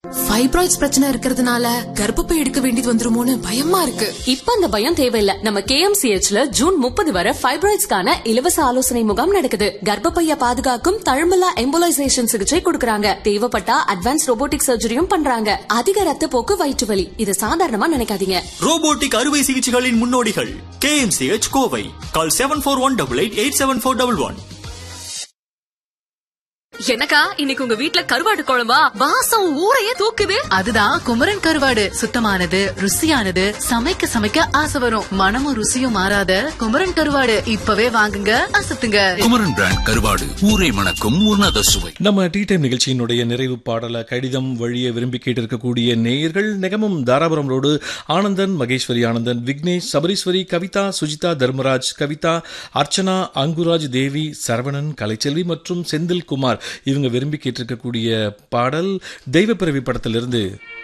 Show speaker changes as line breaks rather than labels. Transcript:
fibroids பிரச்சனை இருக்கிறதுனால கர்ப்பப்பை எடுக்க வேண்டியது வந்துருமோன்னு பயமா இருக்கு
இப்ப அந்த பயம் தேவையில்ல நம்ம கேஎம்சிஹெச்ல ஜூன் முப்பது வரை ஃபைப்ராய்ட்ஸ்க்கான இலவச ஆலோசனை முகாம் நடக்குது கர்ப்பப்பைய பாதுகாக்கும் தழும்பலா எம்போலைசேஷன் சிகிச்சை கொடுக்கறாங்க தேவைப்பட்டா அட்வான்ஸ் ரோபோட்டிக் சர்ஜரியும் பண்றாங்க அதிக ரத்த போக்கு வயிற்று வலி இது சாதாரணமா நினைக்காதீங்க
ரோபோட்டிக் அறுவை சிகிச்சைகளின் முன்னோடிகள் KMCH Kovai call seven four one double eight eight seven four double one
எனக்கா இன்னைக்கு உங்க வீட்ல கருவாடு குழம்பா வாசம் ஊரையே தூக்குது
அதுதான் குமரன் கருவாடு சுத்தமானது ருசியானது சமைக்க சமைக்க ஆசை வரும் மனமும் ருசியும் மாறாத குமரன் கருவாடு இப்பவே வாங்குங்க அசத்துங்க
குமரன் பிராண்ட் கருவாடு ஊரை மணக்கும் உன்னத சுவை
நம்ம டீ டைம் நிகழ்ச்சியினுடைய நிறைவு பாடல கடிதம் வழியே விரும்பி கேட்டிருக்கக்கூடிய நேயர்கள் நெகமம் தாராபுரம் ரோடு ஆனந்தன் மகேஸ்வரி ஆனந்தன் விக்னேஷ் சபரீஸ்வரி கவிதா சுஜிதா தர்மராஜ் கவிதா அர்ச்சனா அங்குராஜ் தேவி சரவணன் கலைச்செல்வி மற்றும் செந்தில் குமார் இவங்க விரும்பி கேட்டிருக்கக்கூடிய பாடல் தெய்வப்பிறவி படத்திலிருந்து